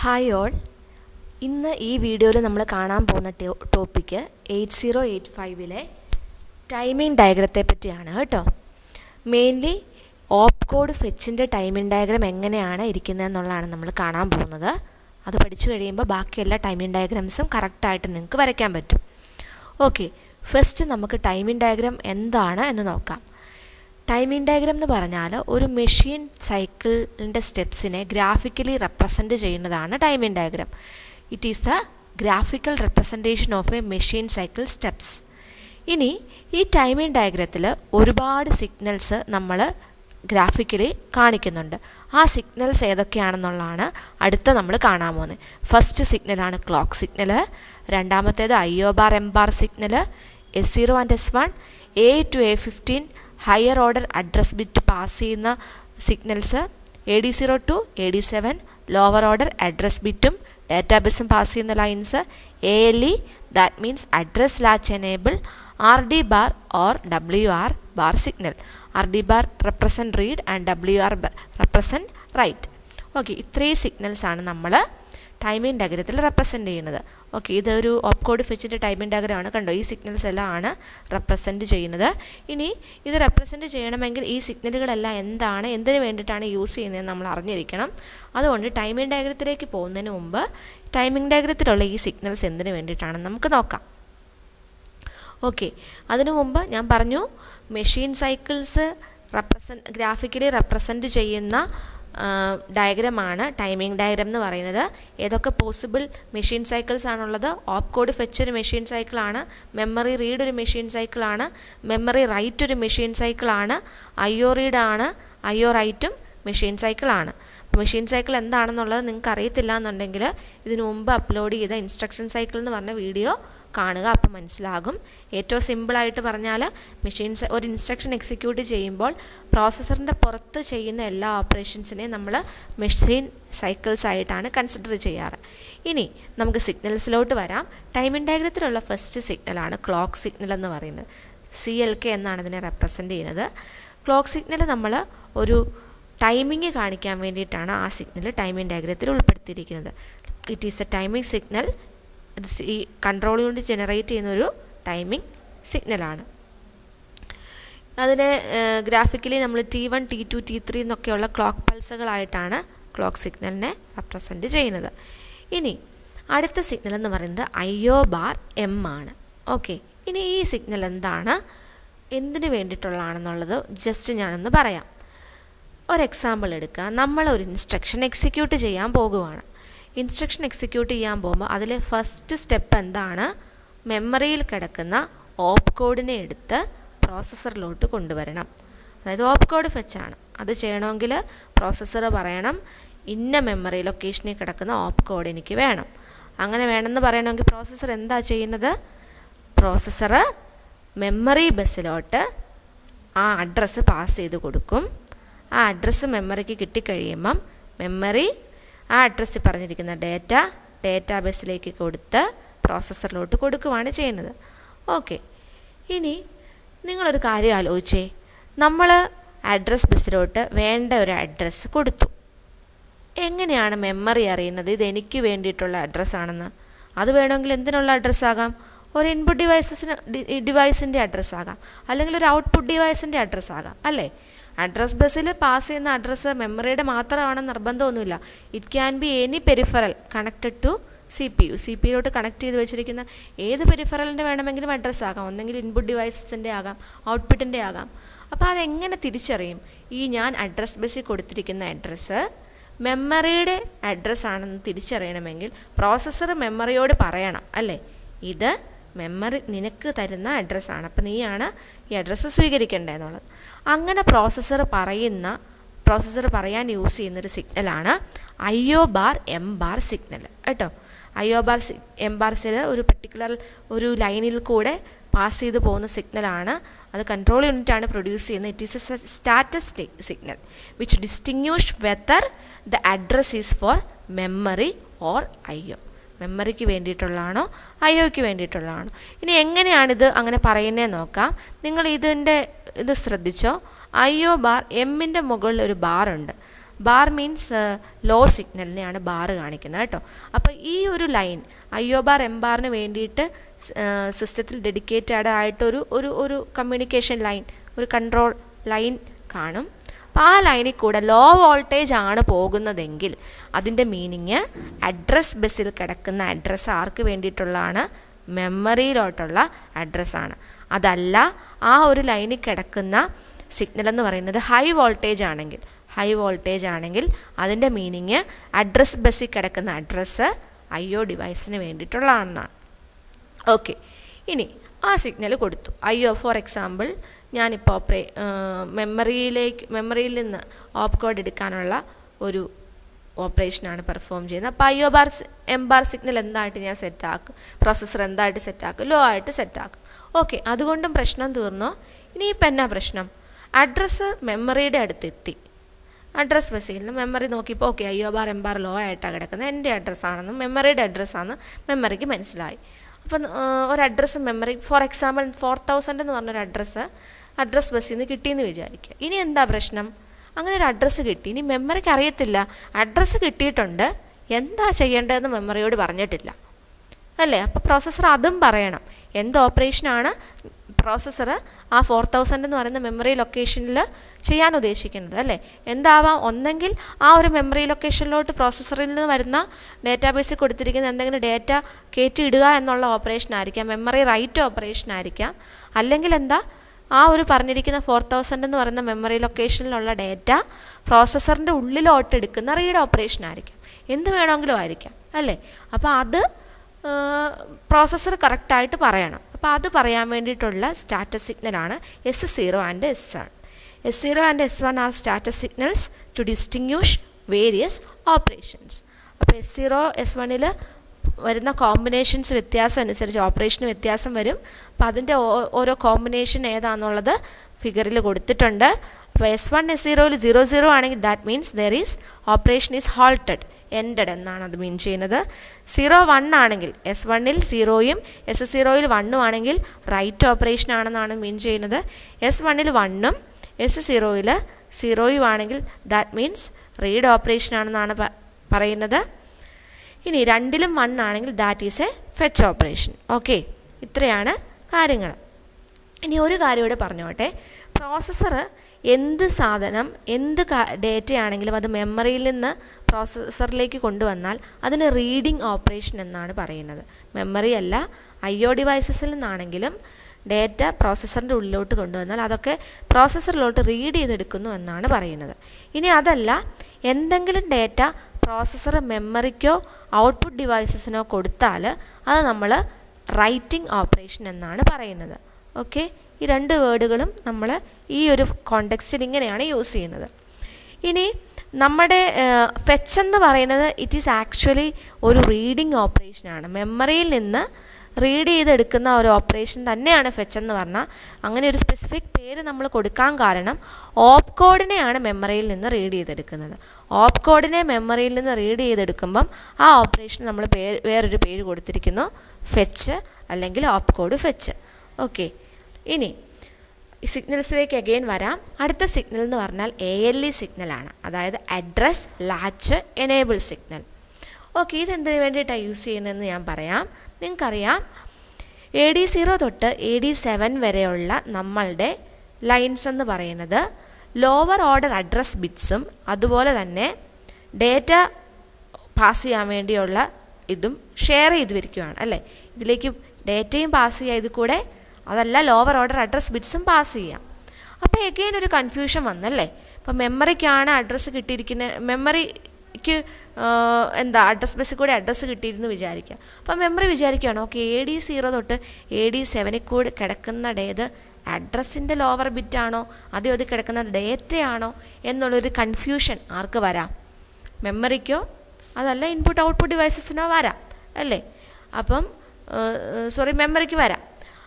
hi all ഇന്ന് ഈ വീഡിയോയിൽ നമ്മൾ കാണാൻ പോകുന്ന ടോപ്പിക്ക് എയ്റ്റ് സീറോ എയ്റ്റ് ഫൈവിലെ ടൈമിംഗ് ഡയഗ്രത്തെ പറ്റിയാണ് കേട്ടോ മെയിൻലി ഓപ്പ് കോഡ് ഫെച്ചിൻ്റെ ടൈമിംഗ് ഡയഗ്രം എങ്ങനെയാണ് ഇരിക്കുന്നതെന്നുള്ളതാണ് നമ്മൾ കാണാൻ പോകുന്നത് അത് പഠിച്ചു കഴിയുമ്പോൾ ബാക്കി എല്ലാ ടൈമിംഗ് ഡയഗ്രാംസും കറക്റ്റായിട്ട് നിങ്ങൾക്ക് വരയ്ക്കാൻ പറ്റും ഓക്കെ ഫസ്റ്റ് നമുക്ക് ടൈമിംഗ് ഡയഗ്രാം എന്താണ് എന്ന് നോക്കാം ടൈമിംഗ് ഡയഗ്രാം എന്ന് പറഞ്ഞാൽ ഒരു മെഷീൻ സൈക്കിളിൻ്റെ സ്റ്റെപ്സിനെ ഗ്രാഫിക്കലി റെപ്രസെൻറ്റ് ചെയ്യുന്നതാണ് timing diagram it is the graphical representation of a machine cycle steps ഇനി ഈ ടൈമിംഗ് ഡയഗ്രത്തിൽ ഒരുപാട് സിഗ്നൽസ് നമ്മൾ ഗ്രാഫിക്കലി കാണിക്കുന്നുണ്ട് ആ സിഗ്നൽസ് ഏതൊക്കെയാണെന്നുള്ളതാണ് അടുത്ത നമ്മൾ കാണാൻ പോകുന്നത് ഫസ്റ്റ് സിഗ്നലാണ് ക്ലോക്ക് സിഗ്നൽ രണ്ടാമത്തേത് I O bar M bar signal S zero and S one A to A fifteen higher order address bit pass ചെയ്യുന്ന signals A D zero to A D seven lower order address ബിറ്റും ഡാറ്റാബേസും pass ചെയ്യുന്ന lines A L E that means address latch enable R D bar or W R bar signal R D bar represent read and W R represent right okay ഇത്രയും signals ആണ് നമ്മൾ timing ഡയഗ്രത്തിൽ represent ചെയ്യുന്നത് okay ഇതൊരു ഓപ്പ് code ഫെച്ചിൻ്റെ timing ഡയഗ്രമാണ് കണ്ടോ ഈ signals എല്ലാം ആണ് റെപ്രസെൻറ്റ് ചെയ്യുന്നത് ഇനി ഇത് റെപ്രസെൻറ്റ് ചെയ്യണമെങ്കിൽ ഈ സിഗ്നലുകളെല്ലാം എന്താണ് എന്തിനു വേണ്ടിയിട്ടാണ് യൂസ് ചെയ്യുന്നതെന്ന് നമ്മൾ അറിഞ്ഞിരിക്കണം അതുകൊണ്ട് ടൈമിംഗ് ഡയഗ്രത്തിലേക്ക് പോകുന്നതിന് മുമ്പ് ടൈമിംഗ് ഡയഗ്രത്തിലുള്ള ഈ സിഗ്നൽസ് എന്തിനു വേണ്ടിയിട്ടാണെന്ന് നമുക്ക് നോക്കാം ഓക്കെ അതിനു മുമ്പ് ഞാൻ പറഞ്ഞു machine cycles represent graphically represent ചെയ്യുന്ന ഡയഗ്രമാണ് ടൈമിംഗ് ഡയഗ്രം എന്ന് പറയുന്നത് ഏതൊക്കെ പോസിബിൾ മെഷീൻ സൈക്കിൾസ് ആണുള്ളത് ഓപ്പ് കോഡ് ഫെച്ച് ഒരു മെഷീൻ സൈക്കിളാണ് മെമ്മറി റീഡ് ഒരു മെഷീൻ സൈക്കിളാണ് മെമ്മറി റൈറ്റ് ഒരു മെഷീൻ സൈക്കിളാണ് ഐ ഒ റീഡ് ആണ് ഐ ഒ റൈറ്റും മെഷീൻ സൈക്കിളാണ് മെഷീൻ സൈക്കിൾ എന്താണെന്നുള്ളത് നിങ്ങൾക്ക് അറിയത്തില്ല എന്നുണ്ടെങ്കിൽ ഇതിനു മുമ്പ് അപ്ലോഡ് ചെയ്ത ഇൻസ്ട്രക്ഷൻ സൈക്കിൾ എന്ന് പറഞ്ഞ വീഡിയോ കാണുക അപ്പം മനസ്സിലാകും ഏറ്റവും സിമ്പിളായിട്ട് പറഞ്ഞാൽ മെഷീൻ ഒരു ഇൻസ്ട്രക്ഷൻ എക്സിക്യൂട്ട് ചെയ്യുമ്പോൾ പ്രോസസ്സറിൻ്റെ പുറത്ത് ചെയ്യുന്ന എല്ലാ ഓപ്പറേഷൻസിനെയും നമ്മൾ മെഷീൻ സൈക്കിൾസ് ആയിട്ടാണ് കൺസിഡർ ചെയ്യാറ് ഇനി നമുക്ക് സിഗ്നൽസിലോട്ട് വരാം ടൈമിംഗ് ഡയഗ്രത്തിലുള്ള ഫസ്റ്റ് സിഗ്നലാണ് ക്ലോക്ക് സിഗ്നൽ എന്ന് പറയുന്നത് സി എൽ കെ എന്നാണ് ഇതിനെ റെപ്രസെൻ്റ് ചെയ്യുന്നത് ക്ലോക്ക് സിഗ്നൽ നമ്മൾ ഒരു ടൈമിങ് കാണിക്കാൻ വേണ്ടിയിട്ടാണ് ആ സിഗ്നൽ ടൈമിംഗ് ഡയഗ്രത്തിൽ ഉൾപ്പെടുത്തിയിരിക്കുന്നത് it is a timing signal ഈ കൺട്രോൾ യൂണിറ്റ് ജനറേറ്റ് ചെയ്യുന്ന ഒരു ടൈമിംഗ് സിഗ്നലാണ് അതിനെ ഗ്രാഫിക്കലി നമ്മൾ T one T two T three എന്നൊക്കെയുള്ള ക്ലോക്ക് പൾസുകളായിട്ടാണ് ക്ലോക്ക് സിഗ്നലിനെ റെപ്രസെൻറ്റ് ചെയ്യുന്നത് ഇനി അടുത്ത സിഗ്നൽ എന്ന് പറയുന്നത് ഐ ഒ ബാർ എം ആണ് ഓക്കെ ഇനി ഈ സിഗ്നൽ എന്താണ് എന്തിനു വേണ്ടിയിട്ടുള്ളതാണെന്നുള്ളത് ജസ്റ്റ് ഞാനൊന്ന് പറയാം ഒരു എക്സാമ്പിൾ എടുക്കുക നമ്മൾ ഒരു ഇൻസ്ട്രക്ഷൻ എക്സിക്യൂട്ട് ചെയ്യാൻ പോകുവാണ് ഇൻസ്ട്രക്ഷൻ എക്സിക്യൂട്ട് ചെയ്യാൻ പോകുമ്പോൾ അതിലെ ഫസ്റ്റ് സ്റ്റെപ്പ് എന്താണ് മെമ്മറിയിൽ കിടക്കുന്ന ഓപ്പ് കോഡിനെ എടുത്ത് പ്രോസസ്സറിലോട്ട് കൊണ്ടുവരണം അതായത് ഓപ്പ് കോഡ് ഫെച്ചാണ് അത് ചെയ്യണമെങ്കിൽ പ്രോസസ്സർ പറയണം ഇന്ന മെമ്മറി ലൊക്കേഷനിൽ കിടക്കുന്ന ഓപ്പ് കോഡ് എനിക്ക് വേണം അങ്ങനെ വേണമെന്ന് പറയണമെങ്കിൽ പ്രോസസ്സർ എന്താ ചെയ്യുന്നത് പ്രോസസ്സർ മെമ്മറി ബസ്സിലോട്ട് ആ അഡ്രസ്സ് പാസ് ചെയ്ത് കൊടുക്കും ആ അഡ്രസ്സ് മെമ്മറിക്ക് കിട്ടിക്കഴിയുമ്പം മെമ്മറി ആ അഡ്രസ്സിൽ പറഞ്ഞിരിക്കുന്ന ഡേറ്റ ഡേറ്റാ ബസ്സിലേക്ക് കൊടുത്ത് പ്രോസസ്സറിലോട്ട് കൊടുക്കുകയാണ് ചെയ്യുന്നത് ഓക്കെ ഇനി നിങ്ങളൊരു കാര്യം ആലോചിച്ചേ നമ്മൾ അഡ്രസ് ബസ്സിലോട്ട് വേണ്ട ഒരു അഡ്രസ്സ് കൊടുത്തു എങ്ങനെയാണ് മെമ്മറി അറിയുന്നത് ഇത് എനിക്ക് വേണ്ടിയിട്ടുള്ള അഡ്രസ്സാണെന്ന് അത് വേണമെങ്കിൽ എന്തിനുള്ള അഡ്രസ്സാകാം ഒരു ഇൻപുട്ട് ഡിവൈസസിന് ഡിവൈസിൻ്റെ അഡ്രസ്സ് ആകാം അല്ലെങ്കിൽ ഒരു ഔട്ട്പുട്ട് ഡിവൈസിൻ്റെ അഡ്രസ്സ് ആകാം അല്ലേ അഡ്രസ് ബസ്സിൽ പാസ് ചെയ്യുന്ന അഡ്രസ്സ് മെമ്മറിയുടെ മാത്രമാണെന്ന് നിർബന്ധമൊന്നുമില്ല it can be any peripheral connected to C P U C P യുലോട്ട് കണക്ട് ചെയ്ത് വെച്ചിരിക്കുന്ന ഏത് പെരിഫറലിൻ്റെ വേണമെങ്കിലും അഡ്രസ്സ് ആകാം ഒന്നെങ്കിൽ ഇൻപുട്ട് ഡിവൈസസിൻ്റെ ആകാം ഔട്ട്പുട്ടിൻ്റെ ആകാം അപ്പോൾ അതെങ്ങനെ തിരിച്ചറിയും ഈ ഞാൻ അഡ്രസ് ബസ്സിൽ കൊടുത്തിരിക്കുന്ന അഡ്രസ്സ് മെമ്മറിയുടെ അഡ്രസ്സ് ആണെന്ന് തിരിച്ചറിയണമെങ്കിൽ പ്രോസസ്സർ മെമ്മറിയോട് പറയണം അല്ലേ ഇത് മെമ്മറി നിനക്ക് തരുന്ന അഡ്രസ്സാണ് അപ്പം നീയാണ് ഈ അഡ്രസ്സ് സ്വീകരിക്കേണ്ടതെന്നുള്ളത് അങ്ങനെ പ്രോസസ്സർ പറയുന്ന പ്രോസസ്സർ പറയാൻ യൂസ് ചെയ്യുന്നൊരു സിഗ്നലാണ് I O bar M bar signal കേട്ടോ I O bar C M ബാർസിൽ ഒരു പർട്ടിക്കുലർ ഒരു ലൈനിൽ കൂടെ പാസ് ചെയ്ത് പോകുന്ന സിഗ്നലാണ് അത് കൺട്രോൾ യൂണിറ്റ് ആണ് പ്രൊഡ്യൂസ് ചെയ്യുന്നത് it is a status signal which distinguish whether the address is for memory or I O മെമ്മറിക്ക് വേണ്ടിയിട്ടുള്ളതാണോ ഐ ഒക്ക് വേണ്ടിയിട്ടുള്ളതാണോ ഇനി എങ്ങനെയാണിത് അങ്ങനെ പറയുന്നതെന്ന് നോക്കാം നിങ്ങൾ ഇതിൻ്റെ ഇത് ശ്രദ്ധിച്ചോ ഐ ഒ ബാർ എമ്മിൻ്റെ മുകളിൽ ഒരു ബാറുണ്ട് ബാർ മീൻസ് ലോ സിഗ്നലിനെയാണ് ബാർ കാണിക്കുന്നത് കേട്ടോ അപ്പോൾ ഈ ഒരു line I O bar M ബാറിന് വേണ്ടിയിട്ട് സിസ്റ്റത്തിൽ ഡെഡിക്കേറ്റഡ് ആയിട്ടൊരു ഒരു ഒരു കമ്മ്യൂണിക്കേഷൻ ലൈൻ ഒരു കൺട്രോൾ ലൈൻ കാണും അപ്പോൾ ആ ലൈനിൽ കൂടെ ലോ വോൾട്ടേജ് ആണ് പോകുന്നതെങ്കിൽ അതിൻ്റെ മീനിങ് അഡ്രസ് ബസ്സിൽ കിടക്കുന്ന അഡ്രസ്സ് ആർക്ക് വേണ്ടിയിട്ടുള്ളതാണ് മെമ്മറിയിലോട്ടുള്ള അഡ്രസ്സാണ് അതല്ല ആ ഒരു ലൈനിൽ കിടക്കുന്ന സിഗ്നൽ എന്ന് പറയുന്നത് ഹൈ വോൾട്ടേജ് ആണെങ്കിൽ ഹൈ വോൾട്ടേജ് ആണെങ്കിൽ അതിൻ്റെ മീനിങ് അഡ്രസ് ബസ്സിൽ കിടക്കുന്ന അഡ്രസ്സ് ഐ ഒ ഡിവൈസിന് വേണ്ടിയിട്ടുള്ളതാണെന്നാണ് ഓക്കെ ഇനി ആ സിഗ്നൽ കൊടുത്തു ഐ ഒ ഫോർ എക്സാമ്പിൾ ഞാനിപ്പോൾ ഓപ്പറേ മെമ്മറിയിലേക്ക് മെമ്മറിയിൽ നിന്ന് ഓപ്പ് കോഡ് എടുക്കാനുള്ള ഒരു ഓപ്പറേഷനാണ് പെർഫോം ചെയ്യുന്നത് അപ്പോൾ I O bar M bar signal എന്തായിട്ട് ഞാൻ സെറ്റാക്കും പ്രോസസ്സർ എന്തായിട്ട് സെറ്റാക്കും ലോ ആയിട്ട് സെറ്റാക്കും ഓക്കെ അതുകൊണ്ടും പ്രശ്നം തീർന്നോ ഇനിയിപ്പോൾ എന്നാ പ്രശ്നം അഡ്രസ്സ് മെമ്മറിയുടെ അടുത്തെത്തി അഡ്രസ് ബസ്സിൽ നിന്ന് മെമ്മറി നോക്കിയപ്പോൾ okay I O bar M bar low ആയിട്ടാണ് കിടക്കുന്നത് എൻ്റെ അഡ്രസ്സാണെന്നും മെമ്മറിയുടെ അഡ്രസ്സാണെന്ന് മെമ്മറിക്ക് മനസ്സിലായി അപ്പം ഒരു address memory for example four thousand എന്ന് പറഞ്ഞൊരു അഡ്രസ്സ് അഡ്രസ് ബസ്സിൽ നിന്ന് കിട്ടിയെന്ന് വിചാരിക്കുക ഇനി എന്താ പ്രശ്നം അങ്ങനെ ഒരു അഡ്രസ്സ് കിട്ടി ഇനി മെമ്മറിക്ക് അറിയത്തില്ല അഡ്രസ്സ് കിട്ടിയിട്ടുണ്ട് എന്താ ചെയ്യേണ്ടതെന്ന് മെമ്മറിയോട് പറഞ്ഞിട്ടില്ല അല്ലേ അപ്പോൾ പ്രോസസ്സർ അതും പറയണം എന്ത് ഓപ്പറേഷനാണ് പ്രോസസ്സർ ആ ഫോർ തൗസൻഡ് എന്ന് പറയുന്ന മെമ്മറി ലൊക്കേഷനിൽ ചെയ്യാൻ ഉദ്ദേശിക്കുന്നത് അല്ലേ എന്താവാം ഒന്നെങ്കിൽ ആ ഒരു മെമ്മറി ലൊക്കേഷനിലോട്ട് പ്രോസസ്സറിൽ നിന്ന് വരുന്ന ഡാറ്റാബേസിൽ കൊടുത്തിരിക്കുന്ന എന്തെങ്കിലും ഡേറ്റ കയറ്റി ഇടുക എന്നുള്ള ഓപ്പറേഷൻ ആയിരിക്കാം മെമ്മറി റൈറ്റ് ഓപ്പറേഷൻ ആയിരിക്കാം അല്ലെങ്കിൽ എന്താ ആ ഒരു പറഞ്ഞിരിക്കുന്ന ഫോർ തൗസൻഡ് എന്ന് പറയുന്ന മെമ്മറി ലൊക്കേഷനിലുള്ള ഡേറ്റ പ്രോസസ്സറിൻ്റെ ഉള്ളിലോട്ട് എടുക്കുന്ന റീഡ് ഓപ്പറേഷൻ ആയിരിക്കാം എന്ത് വേണമെങ്കിലും ആയിരിക്കാം അല്ലേ അപ്പോൾ അത് പ്രോസസ്സർ കറക്റ്റായിട്ട് പറയണം അപ്പോൾ അത് പറയാൻ വേണ്ടിയിട്ടുള്ള സ്റ്റാറ്റസ് സിഗ്നലാണ് S zero and S one S zero and S one are status signals to distinguish various operations അപ്പോൾ എസ് സീറോ എസ് വണ്ണിൽ വരുന്ന കോമ്പിനേഷൻസ് വ്യത്യാസം അനുസരിച്ച് ഓപ്പറേഷന് വ്യത്യാസം വരും അപ്പോൾ അതിൻ്റെ ഓരോ കോമ്പിനേഷൻ ഏതാണെന്നുള്ളത് ഫിഗറിൽ കൊടുത്തിട്ടുണ്ട് അപ്പോൾ എസ് വൺ എസ് സീറോയിൽ സീറോ സീറോ ആണെങ്കിൽ that means there is operation is halted ended എന്നാണ് അത് മീൻ ചെയ്യുന്നത് സീറോ വൺ ആണെങ്കിൽ എസ് വണ്ണിൽ സീറോയും എസ് സീറോയിൽ വണ്ണും ആണെങ്കിൽ റൈറ്റ് ഓപ്പറേഷൻ ആണെന്നാണ് മീൻ ചെയ്യുന്നത് എസ് വണ്ണിൽ വണ്ണും എസ് സീറോയിൽ സീറോയും ആണെങ്കിൽ ദാറ്റ് മീൻസ് റീഡ് ഓപ്പറേഷൻ ആണെന്നാണ് പറയുന്നത് ഇനി രണ്ടിലും വൺ ആണെങ്കിൽ that is a fetch operation okay ഇത്രയാണ് കാര്യങ്ങൾ ഇനി ഒരു കാര്യം ഇവിടെ പറഞ്ഞോട്ടെ പ്രോസസ്സർ എന്ത് സാധനം എന്ത് ഡേറ്റ ആണെങ്കിലും അത് മെമ്മറിയിൽ നിന്ന് പ്രോസസ്സറിലേക്ക് കൊണ്ടുവന്നാൽ അതിന് റീഡിംഗ് ഓപ്പറേഷൻ എന്നാണ് പറയുന്നത് മെമ്മറി അല്ല ഐ ഒ ഡിവൈസസിൽ നിന്നാണെങ്കിലും ഡേറ്റ പ്രോസസ്സറിൻ്റെ ഉള്ളിലോട്ട് കൊണ്ടുവന്നാൽ അതൊക്കെ പ്രോസസ്സറിലോട്ട് റീഡ് ചെയ്തെടുക്കുന്നു എന്നാണ് പറയുന്നത് ഇനി അതല്ല എന്തെങ്കിലും ഡേറ്റ പ്രോസസ്സർ മെമ്മറിക്കോ ഔട്ട്പുട്ട് ഡിവൈസസിനോ കൊടുത്താൽ അത് നമ്മൾ റൈറ്റിംഗ് ഓപ്പറേഷൻ എന്നാണ് പറയുന്നത് ഓക്കെ ഈ രണ്ട് വേർഡുകളും നമ്മൾ ഈ ഒരു കോണ്ടെക്സ്റ്റിൽ ഇങ്ങനെയാണ് യൂസ് ചെയ്യുന്നത് ഇനി നമ്മുടെ ഫെച്ച് എന്ന് പറയുന്നത് ഇറ്റ് ഈസ് ആക്ച്വലി ഒരു റീഡിംഗ് ഓപ്പറേഷനാണ് മെമ്മറിയിൽ നിന്ന് റീഡ് ചെയ്തെടുക്കുന്ന ഒരു ഓപ്പറേഷൻ തന്നെയാണ് ഫെച്ച് എന്ന് പറഞ്ഞാൽ അങ്ങനെ ഒരു സ്പെസിഫിക് പേര് നമ്മൾ കൊടുക്കാൻ കാരണം ഓപ്പ് കോഡിനെയാണ് മെമ്മറിയിൽ നിന്ന് റീഡ് ചെയ്തെടുക്കുന്നത് ഓപ്പ് കോഡിനെ മെമ്മറിയിൽ നിന്ന് റീഡ് ചെയ്തെടുക്കുമ്പം ആ ഓപ്പറേഷൻ നമ്മൾ പേര് വേറൊരു പേര് കൊടുത്തിരിക്കുന്നു ഫെച്ച് അല്ലെങ്കിൽ ഓപ്പ് കോഡ് ഫെച്ച് ഓക്കെ ഇനി സിഗ്നൽസിലേക്ക് അഗെയിൻ വരാം അടുത്ത സിഗ്നൽ എന്ന് പറഞ്ഞാൽ എ എൽ ഇ സിഗ്നലാണ് അതായത് address latch enable signal okay ഇതെന്തിനു വേണ്ടിയിട്ടാണ് യൂസ് ചെയ്യുന്നതെന്ന് ഞാൻ പറയാം നിങ്ങൾക്കറിയാം എ ഡി സീറോ തൊട്ട് എ ഡി സെവൻ വരെയുള്ള നമ്മളുടെ ലൈൻസ് എന്ന് പറയുന്നത് ലോവർ ഓർഡർ അഡ്രസ് ബിറ്റ്സും അതുപോലെ തന്നെ ഡേറ്റ പാസ് ചെയ്യാൻ വേണ്ടിയുള്ള ഇതും ഷെയർ ചെയ്ത് വരിക്കുകയാണ് അല്ലേ ഇതിലേക്ക് ഡേറ്റയും പാസ് ചെയ്യുക ഇത് കൂടെ അതല്ല ലോവർ ഓർഡർ അഡ്രസ് ബിറ്റ്സും പാസ് ചെയ്യാം അപ്പോൾ എഗെയിൻ ഒരു കൺഫ്യൂഷൻ വന്നല്ലേ ഇപ്പോൾ മെമ്മറിക്കാണ് അഡ്രസ്സ് കിട്ടിയിരിക്കുന്നത് മെമ്മറിക്ക് എന്താ അഡ്രസ് ബസ്സിൽ കൂടെ അഡ്രസ്സ് കിട്ടിയിരുന്നു വിചാരിക്കുക അപ്പോൾ മെമ്മറി വിചാരിക്കുകയാണ് ഓക്കെ എ ഡി സീറോ തൊട്ട് എ ഡി സെവനിൽ കൂടെ കിടക്കുന്ന ഡേത് അഡ്രസ്സിൻ്റെ ലോവർ ബിറ്റാണോ അതോ അത് കിടക്കുന്ന ഡേറ്റയാണോ എന്നുള്ളൊരു കൺഫ്യൂഷൻ ആർക്ക് വരാം മെമ്മറിക്കോ അതല്ല ഇൻപുട്ട് ഔട്ട്പുട്ട് ഡിവൈസസിനോ വരാം അല്ലേ അപ്പം സോറി മെമ്മറിക്ക് വരാം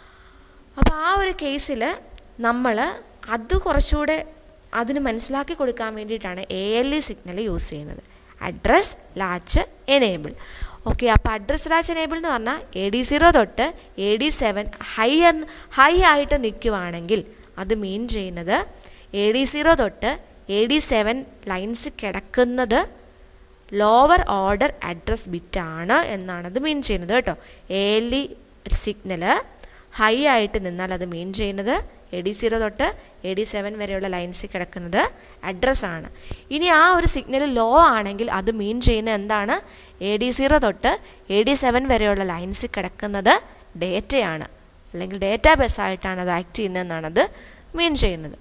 അപ്പോൾ ആ ഒരു കേസിൽ നമ്മൾ അത് കുറച്ചുകൂടെ അതിന് മനസ്സിലാക്കി കൊടുക്കാൻ വേണ്ടിയിട്ടാണ് A L E signal use ചെയ്യുന്നത് അഡ്രസ് ലാച്ച് എനേബിൾ ഓക്കെ അപ്പോൾ അഡ്രസ് ലാച്ച് എനേബിൾ എന്ന് പറഞ്ഞാൽ എ ഡി സീറോ തൊട്ട് എ ഡി സെവൻ ഹൈ എന്ന് ഹൈ ആയിട്ട് നിൽക്കുവാണെങ്കിൽ അത് മീൻ ചെയ്യുന്നത് എ ഡി സീറോ തൊട്ട് എ ഡി സെവൻ ലൈൻസ് കിടക്കുന്നത് ലോവർ ഓർഡർ അഡ്രസ് ബിറ്റാണ് എന്നാണ് അത് മീൻ ചെയ്യുന്നത് കേട്ടോ A L E signal high ആയിട്ട് നിന്നാൽ അത് മീൻ ചെയ്യുന്നത് എ ഡി സീറോ തൊട്ട് എ ഡി സെവൻ വരെയുള്ള ലൈൻസിൽ കിടക്കുന്നത് അഡ്രസ്സാണ് ഇനി ആ ഒരു സിഗ്നൽ ലോ ആണെങ്കിൽ അത് മീൻ ചെയ്യുന്നത് എന്താണ് എ ഡി സീറോ തൊട്ട് എ ഡി സെവൻ വരെയുള്ള ലൈൻസിൽ കിടക്കുന്നത് ഡേറ്റയാണ് അല്ലെങ്കിൽ ഡേറ്റാ ബേസ് ആയിട്ടാണ് അത് ആക്ട് ചെയ്യുന്നതെന്നാണ് അത് മീൻ ചെയ്യുന്നത്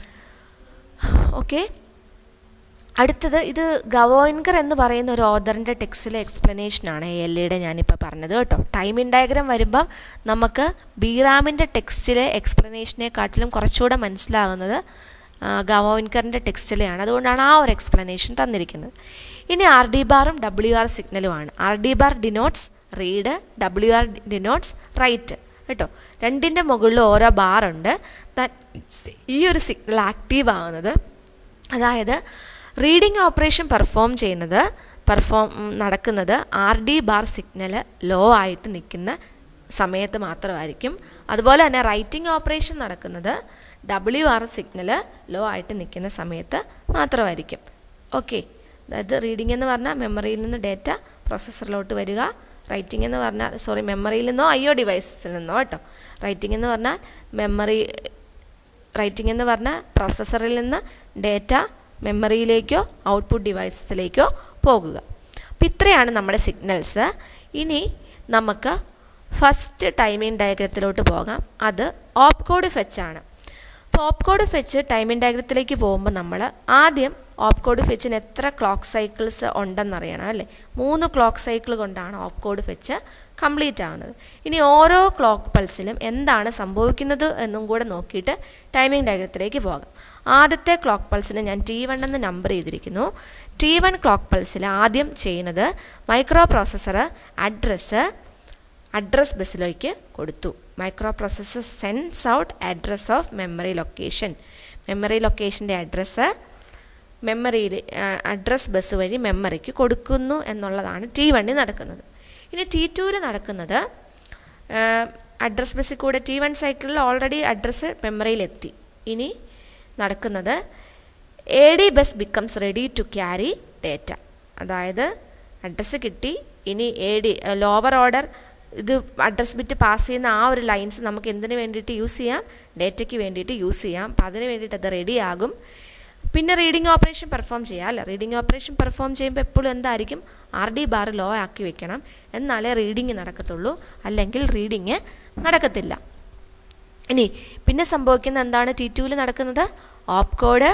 ഓക്കെ അടുത്തത് ഇത് ഗവോയിൻകർ എന്ന് പറയുന്ന ഒരു ഓദറിൻ്റെ ടെക്സ്റ്റിലെ എക്സ്പ്ലനേഷനാണ് എ എൽ ഇയുടെ ഞാനിപ്പോൾ പറഞ്ഞത് കേട്ടോ ടൈമിംഗ് ഡയഗ്രാം വരുമ്പം നമുക്ക് ബീറാമിൻ്റെ ടെക്സ്റ്റിലെ എക്സ്പ്ലനേഷനെക്കാട്ടിലും കുറച്ചുകൂടെ മനസ്സിലാകുന്നത് ഗവോയിൻകറിൻ്റെ ടെക്സ്റ്റിലെയാണ് അതുകൊണ്ടാണ് ആ ഒരു എക്സ്പ്ലനേഷൻ തന്നിരിക്കുന്നത് ഇനി ആർ ഡി ബാറും ഡബ്ല്യു ആർ സിഗ്നലുമാണ് R D bar denotes read W R denotes write കേട്ടോ രണ്ടിൻ്റെ മുകളിൽ ഓരോ ബാറുണ്ട് ഈ ഒരു സിഗ്നൽ ആക്റ്റീവ് ആകുന്നത് അതായത് റീഡിംഗ് ഓപ്പറേഷൻ പെർഫോം ചെയ്യുന്നത് പെർഫോം നടക്കുന്നത് R D bar signal low ആയിട്ട് നിൽക്കുന്ന സമയത്ത് മാത്രമായിരിക്കും അതുപോലെ തന്നെ റൈറ്റിംഗ് ഓപ്പറേഷൻ നടക്കുന്നത് ഡബ്ല്യു ആർ സിഗ്നൽ ലോ ആയിട്ട് നിൽക്കുന്ന സമയത്ത് മാത്രമായിരിക്കും ഓക്കെ അതായത് റീഡിംഗ് എന്ന് പറഞ്ഞാൽ മെമ്മറിയിൽ നിന്ന് ഡേറ്റ പ്രോസസ്സറിലോട്ട് വരിക റൈറ്റിംഗ് എന്ന് പറഞ്ഞാൽ സോറി മെമ്മറിയിൽ നിന്നോ ഐ ഒ ഡിവൈസസിൽ നിന്നോ കേട്ടോ റൈറ്റിംഗ് എന്ന് പറഞ്ഞാൽ മെമ്മറി റൈറ്റിംഗ് എന്ന് പറഞ്ഞാൽ പ്രോസസ്സറിൽ നിന്ന് ഡേറ്റ മെമ്മറിയിലേക്കോ ഔട്ട്പുട്ട് ഡിവൈസസിലേക്കോ പോകുക അപ്പം ഇത്രയാണ് നമ്മുടെ സിഗ്നൽസ് ഇനി നമുക്ക് ഫസ്റ്റ് ടൈമിംഗ് ഡയഗ്രത്തിലോട്ട് പോകാം അത് ഓപ്പ് കോഡ് ഫെച്ചാണ് അപ്പോൾ ഓപ്പ് കോഡ് ഫെച്ച് ടൈമിംഗ് ഡയഗ്രത്തിലേക്ക് പോകുമ്പോൾ നമ്മൾ ആദ്യം ഓപ്പ് കോഡ് ഫെച്ചിന് എത്ര ക്ലോക്ക് സൈക്കിൾസ് ഉണ്ടെന്നറിയണം അല്ലേ മൂന്ന് ക്ലോക്ക് സൈക്കിൾ കൊണ്ടാണ് ഓപ്പ് കോഡ് ഫെച്ച് കംപ്ലീറ്റ് ആകുന്നത് ഇനി ഓരോ ക്ലോക്ക് പൾസിലും എന്താണ് സംഭവിക്കുന്നത് എന്നും കൂടെ നോക്കിയിട്ട് ടൈമിംഗ് ഡയഗ്രത്തിലേക്ക് പോകാം ആദ്യത്തെ ക്ലോക്ക് പൾസിന് ഞാൻ ടി വൺ എന്ന് നമ്പർ ചെയ്തിരിക്കുന്നു ടി വൺ ക്ലോക്ക് പൾസിൽ ആദ്യം ചെയ്യുന്നത് മൈക്രോ പ്രോസസ്സർ അഡ്രസ്സ് അഡ്രസ് ബസ്സിലേക്ക് കൊടുത്തു microprocessor sends out address of memory location memory ലൊക്കേഷൻ്റെ അഡ്രസ്സ് മെമ്മറിയിൽ അഡ്രസ് ബസ് വഴി മെമ്മറിക്ക് കൊടുക്കുന്നു എന്നുള്ളതാണ് ടി വണ്ണിൽ നടക്കുന്നത് ഇനി ടി ടുവിൽ നടക്കുന്നത് അഡ്രസ് ബസ്സിൽ കൂടെ ടി വൺ സൈക്കിളിൽ ഓൾറെഡി അഡ്രസ്സ് മെമ്മറിയിലെത്തി ഇനി നടക്കുന്നത് A D bus becomes ready to carry data അതായത് അഡ്രസ്സ് കിട്ടി ഇനി എ ഡി ലോവർ ഓർഡർ ഇത് അഡ്രസ് ബിറ്റ് പാസ് ചെയ്യുന്ന ആ ഒരു ലൈൻസ് നമുക്ക് എന്തിനു വേണ്ടിയിട്ട് യൂസ് ചെയ്യാം ഡേറ്റയ്ക്ക് വേണ്ടിയിട്ട് യൂസ് ചെയ്യാം അപ്പം അതിന് വേണ്ടിയിട്ട് അത് റെഡി ആകും പിന്നെ റീഡിംഗ് ഓപ്പറേഷൻ പെർഫോം ചെയ്യാം അല്ല റീഡിംഗ് ഓപ്പറേഷൻ പെർഫോം ചെയ്യുമ്പോൾ എപ്പോഴും എന്തായിരിക്കും ആർ ഡി ബാർ ലോ ആക്കി വെക്കണം എന്നാലേ റീഡിങ് നടക്കത്തുള്ളൂ അല്ലെങ്കിൽ റീഡിങ് നടക്കത്തില്ല ഇനി പിന്നെ സംഭവിക്കുന്ന എന്താണ് ടി ടുവിൽ നടക്കുന്നത് ഓപ്പ് കോഡ്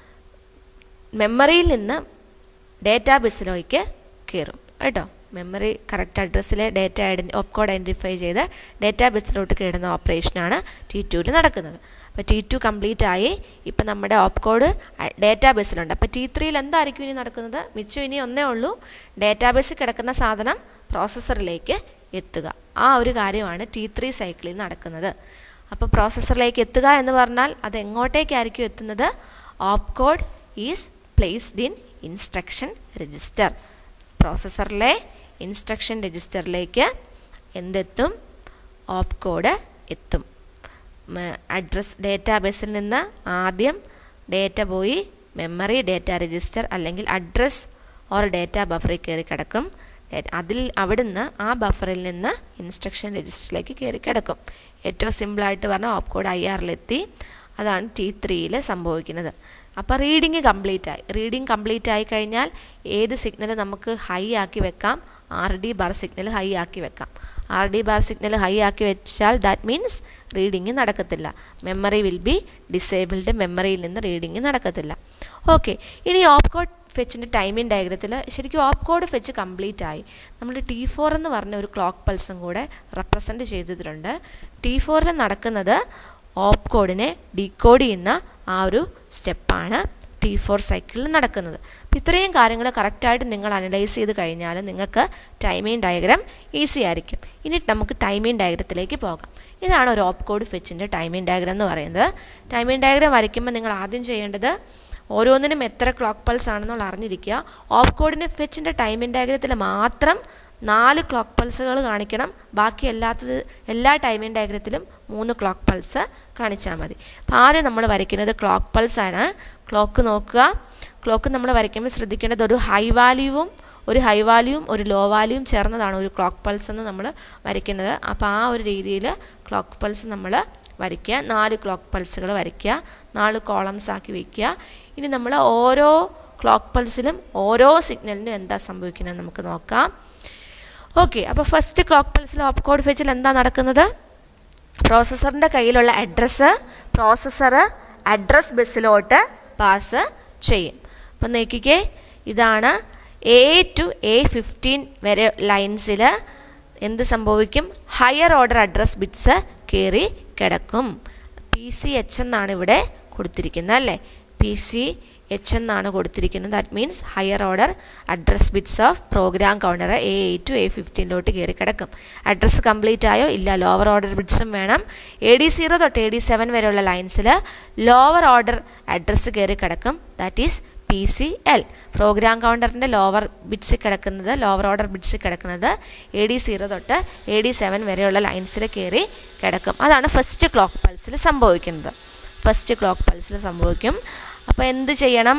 മെമ്മറിയിൽ നിന്ന് ഡേറ്റാ ബസ്സിലേക്ക് കയറും കേട്ടോ മെമ്മറി കറക്റ്റ് അഡ്രസ്സിലെ data identity opcode identify ചെയ്ത് ഡേറ്റാ ബസ്സിലോട്ട് കയറുന്ന ഓപ്പറേഷനാണ് ടി ടുവിൽ നടക്കുന്നത് അപ്പോൾ ടി ടു കംപ്ലീറ്റ് ആയി ഇപ്പം നമ്മുടെ ഓപ്പ് കോഡ് ഡേറ്റാ ബസ്സിലുണ്ട് അപ്പോൾ ടി ത്രീയിൽ എന്തായിരിക്കും ഇനി നടക്കുന്നത് മിച്ചം ഇനി ഒന്നേ ഉള്ളൂ ഡേറ്റാ ബസ്സിൽ കിടക്കുന്ന സാധനം പ്രോസസ്സറിലേക്ക് എത്തുക ആ ഒരു കാര്യമാണ് ടി ത്രീ സൈക്കിളിൽ നടക്കുന്നത് അപ്പോൾ പ്രോസസ്സറിലേക്ക് എത്തുക എന്ന് പറഞ്ഞാൽ അത് എങ്ങോട്ടേക്കായിരിക്കും എത്തുന്നത് opcode is placed in instruction register പ്രോസസ്സറിലെ ഇൻസ്ട്രക്ഷൻ രജിസ്റ്ററിലേക്ക് എന്തെത്തും ഓപ്പ് കോഡ് എത്തും അഡ്രസ് ഡേറ്റാബേസിൽ നിന്ന് ആദ്യം ഡേറ്റ പോയി മെമ്മറി ഡേറ്റ രജിസ്റ്റർ അല്ലെങ്കിൽ അഡ്രസ് ഓർ ഡേറ്റ ബഫറിൽ കയറി കിടക്കും അതിൽ അവിടുന്ന് ആ ബഫറിൽ നിന്ന് ഇൻസ്ട്രക്ഷൻ രജിസ്റ്ററിലേക്ക് കയറി കിടക്കും ഏറ്റവും സിമ്പിളായിട്ട് പറഞ്ഞാൽ ഓപ്പ് കോഡ് ഐ ആറിലെത്തി അതാണ് ടി ത്രീയിൽ സംഭവിക്കുന്നത് അപ്പോൾ റീഡിങ് കംപ്ലീറ്റ് ആയി റീഡിങ് കംപ്ലീറ്റ് ആയി കഴിഞ്ഞാൽ ഏത് സിഗ്നൽ നമുക്ക് ഹൈ ആക്കി വെക്കാം R D bar signal high ആക്കി വെക്കാം R D bar signal high ആക്കി വെച്ചാൽ ദാറ്റ് മീൻസ് റീഡിങ് നടക്കത്തില്ല മെമ്മറി വിൽ ബി ഡിസേബിൾഡ് മെമ്മറിയിൽ നിന്ന് റീഡിങ് നടക്കത്തില്ല ഓക്കെ ഇനി ഓപ്പ് കോഡ് ഫെച്ചിൻ്റെ ടൈമിംഗ് ഡയഗ്രത്തിൽ ശരിക്കും ഓപ്പ് കോഡ് ഫെച്ച് കംപ്ലീറ്റ് ആയി നമ്മൾ ടി ഫോർ എന്ന് പറഞ്ഞ ഒരു ക്ലോക്ക് പൾസും കൂടെ റെപ്രസെൻറ്റ് ചെയ്തിട്ടുണ്ട് ടി ഫോറിൽ നടക്കുന്നത് ഓപ്പ് കോഡിനെ ഡീകോഡ് ചെയ്യുന്ന ആ ഒരു സ്റ്റെപ്പാണ് ടി ഫോർ സൈക്കിളിൽ നടക്കുന്നത് അപ്പം ഇത്രയും കാര്യങ്ങൾ കറക്റ്റായിട്ട് നിങ്ങൾ അനലൈസ് ചെയ്ത് കഴിഞ്ഞാൽ നിങ്ങൾക്ക് ടൈമിംഗ് ഡയഗ്രാം ഈസി ആയിരിക്കും ഇനി നമുക്ക് ടൈമിംഗ് ഡയഗ്രത്തിലേക്ക് പോകാം ഇതാണ് ഒരു ഓപ്പ് കോഡ് ഫെച്ചിൻ്റെ ടൈമിംഗ് ഡയഗ്രാം എന്ന് പറയുന്നത് ടൈമിംഗ് ഡയഗ്രാം വരയ്ക്കുമ്പോൾ നിങ്ങൾ ആദ്യം ചെയ്യേണ്ടത് ഓരോന്നിനും എത്ര ക്ലോക്ക് പൾസ് ആണെന്നുള്ള അറിഞ്ഞിരിക്കുക ഓപ്പ് കോഡിന് ഫെച്ചിൻ്റെ ടൈമിംഗ് ഡയഗ്രത്തിൽ മാത്രം നാല് ക്ലോക്ക് പൾസുകൾ കാണിക്കണം ബാക്കി എല്ലാത്തത് എല്ലാ ടൈമിംഗ് ഡയഗ്രത്തിലും മൂന്ന് ക്ലോക്ക് പൾസ് കാണിച്ചാൽ മതി അപ്പോൾ ആദ്യം നമ്മൾ വരയ്ക്കുന്നത് ക്ലോക്ക് പൾസാണ് ക്ലോക്ക് നോക്കുക ക്ലോക്ക് നമ്മൾ വരയ്ക്കുമ്പോൾ ശ്രദ്ധിക്കേണ്ടത് ഒരു ഹൈ വാല്യൂവും ഒരു ഹൈ വാല്യൂവും ഒരു ലോ വാല്യൂവും ചേർന്നതാണ് ഒരു ക്ലോക്ക് പൾസ് എന്ന് നമ്മൾ വരയ്ക്കുന്നത് അപ്പോൾ ആ ഒരു രീതിയിൽ ക്ലോക്ക് പൾസ് നമ്മൾ വരയ്ക്കുക നാല് ക്ലോക്ക് പൾസുകൾ വരയ്ക്കുക നാല് കോളംസ് ആക്കി വയ്ക്കുക ഇനി നമ്മൾ ഓരോ ക്ലോക്ക് പൾസിലും ഓരോ സിഗ്നലിനും എന്താ സംഭവിക്കുന്നത് നമുക്ക് നോക്കാം ഓക്കെ അപ്പോൾ ഫസ്റ്റ് ക്ലോക്ക് പൾസിൽ ഓപ്പ് കോഡ് ഫെച്ചിൽ എന്താ നടക്കുന്നത് പ്രോസസ്സറിൻ്റെ കയ്യിലുള്ള അഡ്രസ്സ് പ്രോസസ്സർ അഡ്രസ് ബസ്സിലോട്ട് പാസ് ചെയ്യും അപ്പം നോക്കിക്കേ ഇതാണ് എ ടു എ ഫിഫ്റ്റീൻ വരെ ലൈൻസിൽ എന്ത് സംഭവിക്കും ഹയർ ഓർഡർ അഡ്രസ് ബിറ്റ്സ് കയറി കിടക്കും പി സി എച്ച് എന്നാണ് ഇവിടെ കൊടുത്തിരിക്കുന്നത് അല്ലേ പി സി എച്ച് എന്നാണ് കൊടുത്തിരിക്കുന്നത് that means higher order address bits of program counter A eight to A ഫിഫ്റ്റീനിലോട്ട് കയറി കിടക്കും അഡ്രസ്സ് കംപ്ലീറ്റ് ആയോ ഇല്ല ലോവർ ഓർഡർ ബിറ്റ്സും വേണം എ ഡി സീറോ തൊട്ട് എ ഡി സെവൻ വരെയുള്ള ലൈൻസിൽ ലോവർ ഓർഡർ അഡ്രസ്സ് കയറി കിടക്കും that is P C L program കൗണ്ടറിൻ്റെ ലോവർ ബിറ്റ്സിൽ കിടക്കുന്നത് ലോവർ ഓർഡർ ബിറ്റ്സിൽ കിടക്കുന്നത് എ ഡി സീറോ തൊട്ട് എ ഡി സെവൻ വരെയുള്ള ലൈൻസിൽ കയറി കിടക്കും അതാണ് ഫസ്റ്റ് ക്ലോക്ക് പൾസിൽ സംഭവിക്കുന്നത് ഫസ്റ്റ് ക്ലോക്ക് പൾസിൽ സംഭവിക്കും അപ്പോൾ എന്ത് ചെയ്യണം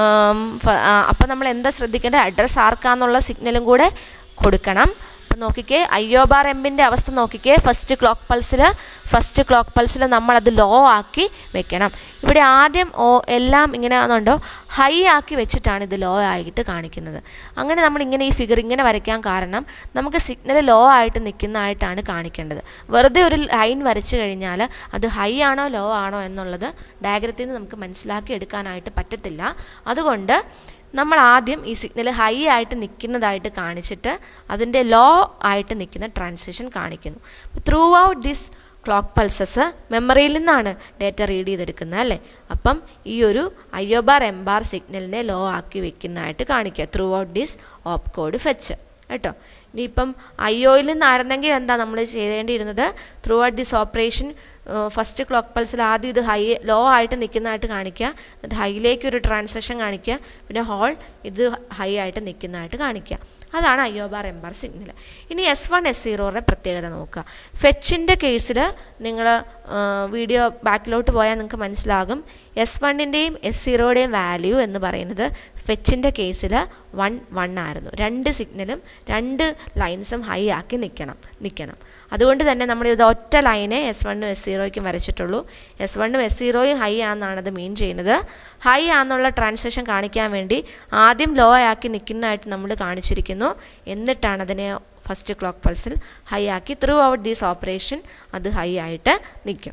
അപ്പോൾ നമ്മൾ എന്താ ശ്രദ്ധിക്കേണ്ടത് അഡ്രസ്സ് ആർക്കാന്നുള്ള സിഗ്നലും കൂടെ കൊടുക്കണം അപ്പം നോക്കിക്കേ അയ്യോ ബാർ എമ്മിൻ്റെ അവസ്ഥ നോക്കിക്കേ ഫസ്റ്റ് ക്ലോക്ക് പൾസിൽ ഫസ്റ്റ് ക്ലോക്ക് പൾസിൽ നമ്മളത് ലോ ആക്കി വെക്കണം ഇവിടെ ആദ്യം ഓ എല്ലാം ഇങ്ങനെ ആണെന്നുണ്ടോ ഹൈ ആക്കി വെച്ചിട്ടാണ് ഇത് ലോ ആയിട്ട് കാണിക്കുന്നത് അങ്ങനെ നമ്മൾ ഇങ്ങനെ ഈ ഫിഗർ ഇങ്ങനെ വരയ്ക്കാൻ കാരണം നമുക്ക് സിഗ്നൽ ലോ ആയിട്ട് നിൽക്കുന്നതായിട്ടാണ് കാണിക്കേണ്ടത് വെറുതെ ഒരു ലൈൻ വരച്ചു കഴിഞ്ഞാൽ അത് ഹൈ ആണോ ലോ ആണോ എന്നുള്ളത് ഡയഗ്രത്തിൽ നിന്ന് നമുക്ക് മനസ്സിലാക്കി എടുക്കാനായിട്ട് പറ്റത്തില്ല അതുകൊണ്ട് നമ്മൾ ആദ്യം ഈ സിഗ്നൽ ഹൈ ആയിട്ട് നിൽക്കുന്നതായിട്ട് കാണിച്ചിട്ട് അതിൻ്റെ ലോ ആയിട്ട് നിൽക്കുന്ന ട്രാൻസിഷൻ കാണിക്കുന്നു throughout this clock pulses മെമ്മറിയിൽ നിന്നാണ് ഡേറ്റ റീഡ് ചെയ്തെടുക്കുന്നത് അല്ലേ അപ്പം ഈ ഒരു അയ്യോ ബാർ എം ബാർ സിഗ്നലിനെ ലോ ആക്കി വെക്കുന്നതായിട്ട് കാണിക്കുക throughout this opcode fetch കേട്ടോ ഇനിയിപ്പം അയ്യോയിൽ നിന്നായിരുന്നെങ്കിൽ എന്താ നമ്മൾ ചെയ്തേണ്ടിയിരുന്നത് throughout this operation first clock പൾസിൽ ആദ്യം ഇത് ഹൈ ലോ ആയിട്ട് നിൽക്കുന്നതായിട്ട് കാണിക്കുക എന്നിട്ട് ഹൈയിലേക്ക് ഒരു ട്രാൻസാക്ഷൻ കാണിക്കുക പിന്നെ ഹോൾ ഇത് ഹൈ ആയിട്ട് നിൽക്കുന്നതായിട്ട് കാണിക്കുക അതാണ് I O bar M bar signal ഇനി എസ് വൺ എസ് സീറോയുടെ പ്രത്യേകത നോക്കുക ഫെച്ചിൻ്റെ കേസിൽ നിങ്ങൾ വീഡിയോ ബാക്കിലോട്ട് പോയാൽ നിങ്ങൾക്ക് മനസ്സിലാകും എസ് വണ്ണിൻ്റെയും എസ് സീറോയുടെയും വാല്യൂ എന്ന് പറയുന്നത് ഫെച്ചിൻ്റെ കേസിൽ വൺ വൺ ആയിരുന്നു രണ്ട് സിഗ്നലും രണ്ട് ലൈൻസും ഹൈ ആക്കി നിൽക്കണം നിൽക്കണം അതുകൊണ്ട് തന്നെ നമ്മൾ ഇത് ഒറ്റ ലൈനെ എസ് വണ്ണും എസ് സീറോയ്ക്കും വരച്ചിട്ടുള്ളൂ എസ് വണ്ണും എസ് സീറോയും ഹൈ ആണെന്നാണ് അത് മീൻ ചെയ്യുന്നത് ഹൈ ആണെന്നുള്ള ട്രാൻസാക്ഷൻ കാണിക്കാൻ വേണ്ടി ആദ്യം ലോ ആക്കി നിൽക്കുന്നതായിട്ട് നമ്മൾ കാണിച്ചിരിക്കുന്നു എന്നിട്ടാണ് അതിനെ ഫസ്റ്റ് ക്ലോക്ക് പൾസിൽ ഹൈ ആക്കി ത്രൂ ഔട്ട് ദീസ് ഓപ്പറേഷൻ അത് ഹൈ ആയിട്ട് നിൽക്കും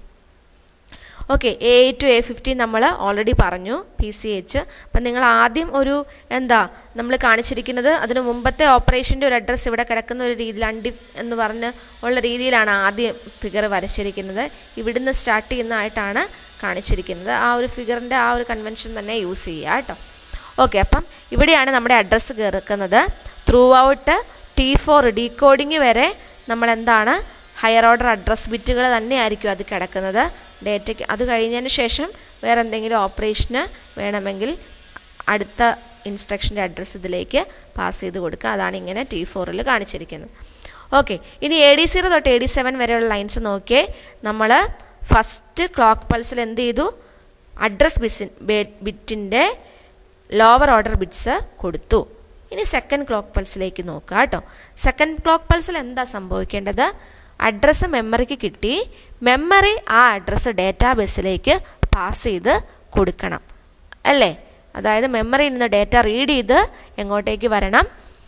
okay A to A fifteen നമ്മൾ ഓൾറെഡി പറഞ്ഞു പി സി എച്ച് അപ്പം നിങ്ങൾ ആദ്യം ഒരു എന്താ നമ്മൾ കാണിച്ചിരിക്കുന്നത് അതിന് മുമ്പത്തെ ഓപ്പറേഷൻ്റെ ഒരു അഡ്രസ്സ് ഇവിടെ കിടക്കുന്ന ഒരു രീതിയിൽ അണ്ടി എന്ന് പറഞ്ഞ് ഉള്ള രീതിയിലാണ് ആദ്യം ഫിഗർ വരച്ചിരിക്കുന്നത് ഇവിടുന്ന് സ്റ്റാർട്ട് ചെയ്യുന്നതായിട്ടാണ് കാണിച്ചിരിക്കുന്നത് ആ ഒരു ഫിഗറിൻ്റെ ആ ഒരു കൺവെൻഷൻ തന്നെ യൂസ് ചെയ്യുക കേട്ടോ ഓക്കെ അപ്പം ഇവിടെയാണ് നമ്മുടെ അഡ്രസ്സ് കിടക്കുന്നത് throughout T four decoding വരെ നമ്മൾ എന്താണ് ഹയർ ഓർഡർ അഡ്രസ് ബിറ്റുകൾ തന്നെയായിരിക്കും അത് കിടക്കുന്നത് ഡേറ്റയ്ക്ക് അത് കഴിഞ്ഞതിന് ശേഷം വേറെ എന്തെങ്കിലും ഓപ്പറേഷന് വേണമെങ്കിൽ അടുത്ത ഇൻസ്ട്രക്ഷൻ്റെ അഡ്രസ്സ് ഇതിലേക്ക് പാസ് ചെയ്ത് കൊടുക്കുക അതാണ് ഇങ്ങനെ ടി ഫോറിൽ കാണിച്ചിരിക്കുന്നത് ഓക്കെ ഇനി എ ഡി സീറോ തൊട്ട് എ ഡി സെവൻ വരെയുള്ള ലൈൻസ് നോക്കിയേ നമ്മൾ ഫസ്റ്റ് ക്ലോക്ക് പൾസിൽ എന്ത് ചെയ്തു അഡ്രസ് ബിസിൻ ബിറ്റിൻ്റെ ലോവർ ഓർഡർ ബിറ്റ്സ് കൊടുത്തു ഇനി സെക്കൻഡ് ക്ലോക്ക് പൾസിലേക്ക് നോക്കുക കേട്ടോ സെക്കൻഡ് ക്ലോക്ക് പൾസിൽ എന്താ സംഭവിക്കേണ്ടത് അഡ്രസ്സ് മെമ്മറിക്ക് കിട്ടി മെമ്മറി ആ അഡ്രസ്സ് ഡേറ്റാബേസിലേക്ക് പാസ് ചെയ്ത് കൊടുക്കണം അല്ലേ അതായത് മെമ്മറിയിൽ നിന്ന് ഡേറ്റ റീഡ് ചെയ്ത് എങ്ങോട്ടേക്ക് വരണം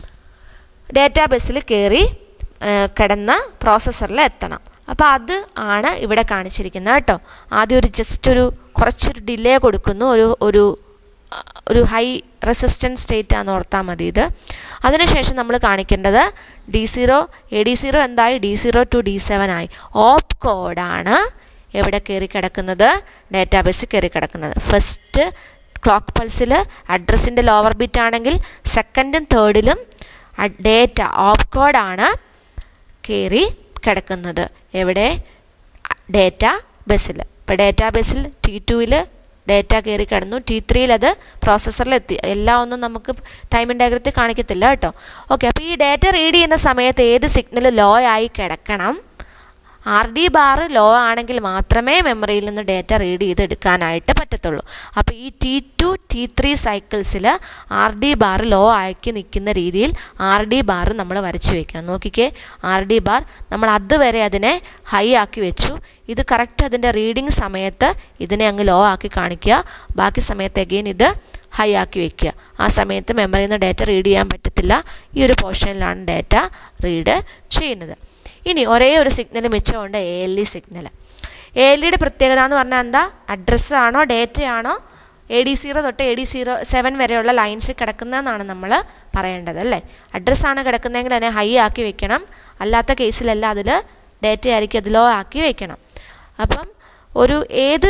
ഡേറ്റാബേസിൽ കയറി കിടന്ന പ്രോസസ്സറിൽ എത്തണം അപ്പോൾ അത് ആണ് ഇവിടെ കാണിച്ചിരിക്കുന്നത് കേട്ടോ ആദ്യം ഒരു ജസ്റ്റ് ഒരു കുറച്ചൊരു ഡിലേ കൊടുക്കുന്നു ഒരു ഒരു ഒരു ഹൈ റെസിസ്റ്റൻസ് സ്റ്റേറ്റ് ആണെന്ന് ഓർത്താൽ മതി ഇത് അതിനുശേഷം നമ്മൾ കാണിക്കേണ്ടത് D zero A D zero എന്തായി D zero to D seven ആയി ഓപ്പ് കോഡാണ് എവിടെ കയറി കിടക്കുന്നത് ഡേറ്റാബേസിൽ കയറി കിടക്കുന്നത് ഫസ്റ്റ് ക്ലോക്ക് പൾസിൽ അഡ്രസ്സിൻ്റെ ലോവർ ബിറ്റ് ആണെങ്കിൽ സെക്കൻഡും തേർഡിലും ഡേറ്റ ഓപ്പ് കോഡാണ് കയറി കിടക്കുന്നത് എവിടെ ഡേറ്റ ബസ്സിൽ ഇപ്പോൾ ഡേറ്റാ ബേസിൽ ടി ടുവിൽ ഡേറ്റ കയറി കിടന്നു ടി ത്രീയിൽ അത് പ്രോസസ്സറിലെത്തി എല്ലാം ഒന്നും നമുക്ക് ടൈമിംഗ് ഡയഗ്രത്തിൽ കാണിക്കത്തില്ല കേട്ടോ ഓക്കെ അപ്പോൾ ഈ ഡേറ്റ റീഡ് ചെയ്യുന്ന സമയത്ത് ഏത് സിഗ്നൽ ലോ ആയി കിടക്കണം ആർ ഡി ബാർ ലോ ആണെങ്കിൽ മാത്രമേ മെമ്മറിയിൽ നിന്ന് ഡേറ്റ റീഡ് ചെയ്ത് എടുക്കാനായിട്ട് പറ്റത്തുള്ളൂ അപ്പോൾ ഈ ടി ടു ടി ത്രീ സൈക്കിൾസിൽ ആർ ഡി ബാർ ലോ ആക്കി നിൽക്കുന്ന രീതിയിൽ ആർ ഡി ബാർ നമ്മൾ വരച്ചു വെക്കണം നോക്കിക്കേ ആർ ഡി ബാർ നമ്മൾ അതുവരെ അതിനെ ഹൈ ആക്കി വെച്ചു ഇത് കറക്റ്റ് അതിൻ്റെ റീഡിങ് സമയത്ത് ഇതിനെ അങ്ങ് ലോ ആക്കി കാണിക്കുക ബാക്കി സമയത്ത് അഗെയിൻ ഇത് ഹൈ ആക്കി വെക്കുക ആ സമയത്ത് മെമ്മറിയിൽ നിന്ന് ഡേറ്റ റീഡ് ചെയ്യാൻ പറ്റത്തില്ല ഈ ഒരു പോർഷനിലാണ് ഡേറ്റ റീഡ് ചെയ്യുന്നത് ഇനി ഒരേ ഒരു സിഗ്നൽ മിച്ചമുണ്ട് A L E signal A L ഇയുടെ പ്രത്യേകത എന്ന് പറഞ്ഞാൽ എന്താ അഡ്രസ്സ് ആണോ ഡേറ്റ ആണോ എ ഡി സീറോ തൊട്ട് എ ഡി സീറോ സെവൻ വരെയുള്ള ലൈൻസ് കിടക്കുന്നതെന്നാണ് നമ്മൾ പറയേണ്ടത് അല്ലേ അഡ്രസ്സാണ് കിടക്കുന്നതെങ്കിൽ അതിനെ ഹൈ ആക്കി വെക്കണം അല്ലാത്ത കേസിലെല്ലാം അതിൽ ഡേറ്റ ആയിരിക്കും അത് ലോ ആക്കി വെക്കണം അപ്പം ഒരു ഏത്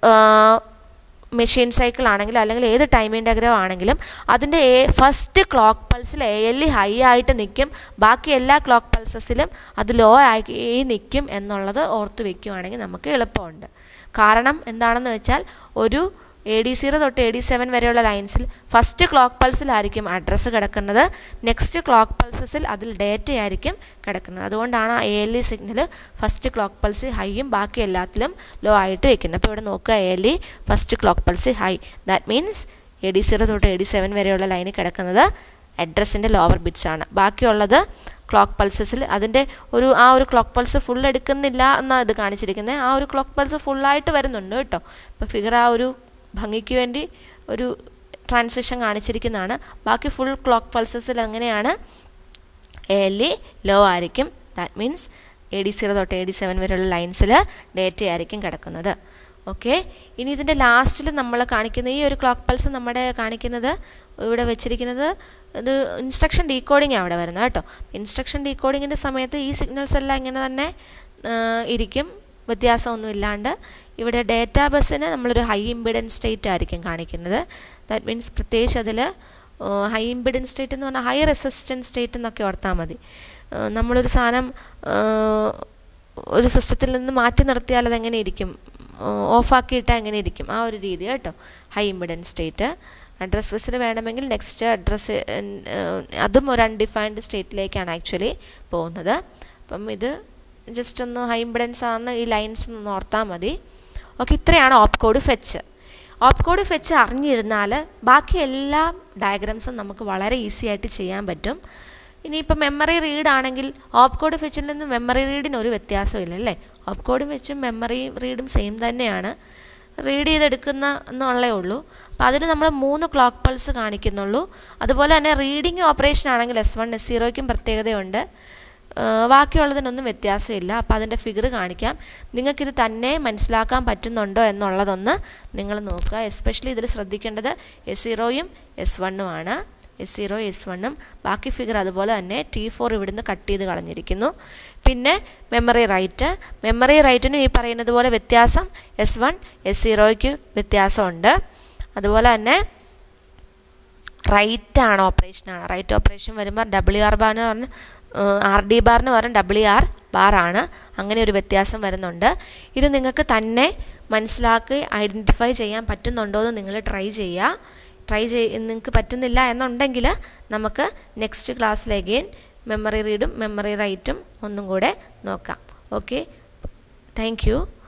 മെഷീൻ സൈക്കിൾ ആണെങ്കിലും അല്ലെങ്കിൽ ഏത് ടൈമിംഗ് ഡയഗ്രാം ആണെങ്കിലും അതിൻ്റെ എ ഫസ്റ്റ് ക്ലോക്ക് പൾസിൽ എ എൽ ഹൈ ആയിട്ട് നിൽക്കും ബാക്കി എല്ലാ ക്ലോക്ക് പൾസസിലും അത് ലോ ആയി നിൽക്കും എന്നുള്ളത് ഓർത്ത് വെക്കുകയാണെങ്കിൽ നമുക്ക് എളുപ്പമുണ്ട് കാരണം എന്താണെന്ന് വെച്ചാൽ ഒരു എ ഡി സീറോ തൊട്ട് എ ഡി സെവൻ വരെയുള്ള ലൈൻസിൽ ഫസ്റ്റ് ക്ലോക്ക് പൾസിലായിരിക്കും അഡ്രസ്സ് കിടക്കുന്നത് നെക്സ്റ്റ് ക്ലോക്ക് പൾസസിൽ അതിൽ ഡേറ്റ ആയിരിക്കും കിടക്കുന്നത് അതുകൊണ്ടാണ് ആ A L E signal first clock pulse ഹൈയും ബാക്കി എല്ലാത്തിലും ലോ ആയിട്ട് വെക്കുന്നത് അപ്പോൾ ഇവിടെ നോക്കുക A L E first clock pulse high that means A D zero തൊട്ട് എ ഡി സെവൻ വരെയുള്ള ലൈനിൽ കിടക്കുന്നത് അഡ്രസ്സിൻ്റെ ലോവർ ബിറ്റ്സ് ആണ് ബാക്കിയുള്ളത് ക്ലോക്ക് പൾസസിൽ അതിൻ്റെ ഒരു ആ ഒരു ക്ലോക്ക് പൾസ് ഫുൾ എടുക്കുന്നില്ല എന്നാണ് ഇത് കാണിച്ചിരിക്കുന്നത് ആ ഒരു ക്ലോക്ക് പൾസ് ഫുള്ളായിട്ട് വരുന്നുണ്ട് കേട്ടോ അപ്പോൾ ഫിഗർ ആ ഒരു ഭംഗിക്ക് വേണ്ടി ഒരു ട്രാൻസിഷൻ കാണിച്ചിരിക്കുന്നതാണ് ബാക്കി ഫുൾ ക്ലോക്ക് പൾസസിൽ എങ്ങനെയാണ് എ എൽ ഇ ലോ ആയിരിക്കും that means A D zero തൊട്ട് എ ഡി സെവൻ വരെയുള്ള ലൈൻസിൽ ഡേറ്റ ആയിരിക്കും കിടക്കുന്നത് ഓക്കെ ഇനി ഇതിൻ്റെ ലാസ്റ്റിൽ നമ്മൾ കാണിക്കുന്ന ഈ ഒരു ക്ലോക്ക് പൾസ് നമ്മുടെ കാണിക്കുന്നത് ഇവിടെ വെച്ചിരിക്കുന്നത് ഇത് ഇൻസ്ട്രക്ഷൻ ഡീകോഡിംഗ് അവിടെ വരുന്നത് കേട്ടോ ഇൻസ്ട്രക്ഷൻ ഡീകോഡിങ്ങിൻ്റെ സമയത്ത് ഈ സിഗ്നൽസ് എല്ലാം ഇങ്ങനെ തന്നെ ഇരിക്കും വ്യത്യാസമൊന്നും ഇല്ലാണ്ട് ഇവിടെ ഡേറ്റാ ബസ്സിന് നമ്മളൊരു ഹൈ ഇമ്പിഡൻസ് സ്റ്റേറ്റ് ആയിരിക്കും കാണിക്കുന്നത് ദാറ്റ് മീൻസ് പ്രത്യേകിച്ച് അതിൽ ഹൈ ഇമ്പിഡൻസ് സ്റ്റേറ്റ് എന്ന് പറഞ്ഞാൽ ഹൈ റെസിസ്റ്റൻസ് സ്റ്റേറ്റ് എന്നൊക്കെ ഓർത്താൽ മതി നമ്മളൊരു സാധനം ഒരു സിസ്റ്റത്തിൽ നിന്ന് മാറ്റി നിർത്തിയാൽ അതെങ്ങനെ ഇരിക്കും ഓഫാക്കിയിട്ടാൽ എങ്ങനെ ഇരിക്കും ആ ഒരു രീതി കേട്ടോ ഹൈ ഇമ്പിഡൻസ് സ്റ്റേറ്റ് അഡ്രസ് ബസ്സിൽ വേണമെങ്കിൽ നെക്സ്റ്റ് അഡ്രസ്സ് അതും ഒരു അൺഡിഫൈൻഡ് സ്റ്റേറ്റിലേക്കാണ് ആക്ച്വലി പോകുന്നത് അപ്പം ഇത് ജസ്റ്റ് ഒന്ന് ഹൈ ഇമ്പിഡൻസ് ആണ് ഈ ലൈൻസ് ഒന്ന് ഓർത്താൽ മതി ഓക്കെ ഇത്രയാണ് opcode fetch opcode fetch അറിഞ്ഞിരുന്നാൽ ബാക്കി എല്ലാ ഡയഗ്രാംസും നമുക്ക് വളരെ ഈസി ആയിട്ട് ചെയ്യാൻ പറ്റും ഇനിയിപ്പോൾ മെമ്മറി റീഡ് ആണെങ്കിൽ ഓപ്പ് കോഡ് ഫെച്ചിൽ നിന്ന് മെമ്മറി റീഡിന് ഒരു വ്യത്യാസമില്ല അല്ലേ ഓപ്പ് കോഡ് വെച്ചും മെമ്മറി റീഡും സെയിം തന്നെയാണ് റീഡ് ചെയ്തെടുക്കുന്ന എന്നുള്ളേ ഉള്ളൂ അപ്പോൾ അതിന് നമ്മൾ മൂന്ന് ക്ലോക്ക് പൾസ് കാണിക്കുന്നുള്ളൂ അതുപോലെ തന്നെ റീഡിങ് ഓപ്പറേഷൻ ആണെങ്കിൽ എസ് വൺ എസ് സീറോയ്ക്കും പ്രത്യേകതയുണ്ട് ബാക്കിയുള്ളതിനൊന്നും വ്യത്യാസമില്ല അപ്പോൾ അതിൻ്റെ ഫിഗർ കാണിക്കാം നിങ്ങൾക്കിത് തന്നെ മനസ്സിലാക്കാൻ പറ്റുന്നുണ്ടോ എന്നുള്ളതൊന്ന് നിങ്ങൾ നോക്കുക എസ്പെഷ്യലി ഇതിൽ ശ്രദ്ധിക്കേണ്ടത് എസ് സീറോയും എസ് വണ്ണുമാണ് എസ് സീറോ എസ് വണ്ണും ബാക്കി ഫിഗർ അതുപോലെ തന്നെ ടി ഫോർ ഇവിടുന്ന് കട്ട് ചെയ്ത് കളഞ്ഞിരിക്കുന്നു പിന്നെ മെമ്മറി റൈറ്റ് മെമ്മറി റൈറ്റിനും ഈ പറയുന്നത് പോലെ വ്യത്യാസം എസ് വൺ എസ് സീറോയ്ക്ക് വ്യത്യാസമുണ്ട് അതുപോലെ തന്നെ റൈറ്റ് ആണ് ഓപ്പറേഷനാണ് റൈറ്റ് ഓപ്പറേഷൻ വരുമ്പോൾ ഡബ്ല്യു ആർ ബാർ പറഞ്ഞ് ആർ ഡി ബാറിന് പകരം ഡബ്ല്യു ആർ ബാറാണ് അങ്ങനെ ഒരു വ്യത്യാസം വരുന്നുണ്ട് ഇത് നിങ്ങൾക്ക് തന്നെ മനസ്സിലാക്കി ഐഡൻറ്റിഫൈ ചെയ്യാൻ പറ്റുന്നുണ്ടോ എന്ന് നിങ്ങൾ ട്രൈ ചെയ്യുക ട്രൈ ചെയ് നിങ്ങൾക്ക് പറ്റുന്നില്ല എന്നുണ്ടെങ്കിൽ നമുക്ക് നെക്സ്റ്റ് ക്ലാസ്സിൽ അഗെയിൻ മെമ്മറി റീഡും മെമ്മറി റൈറ്റും ഒന്നും കൂടെ നോക്കാം ഓക്കെ താങ്ക് യു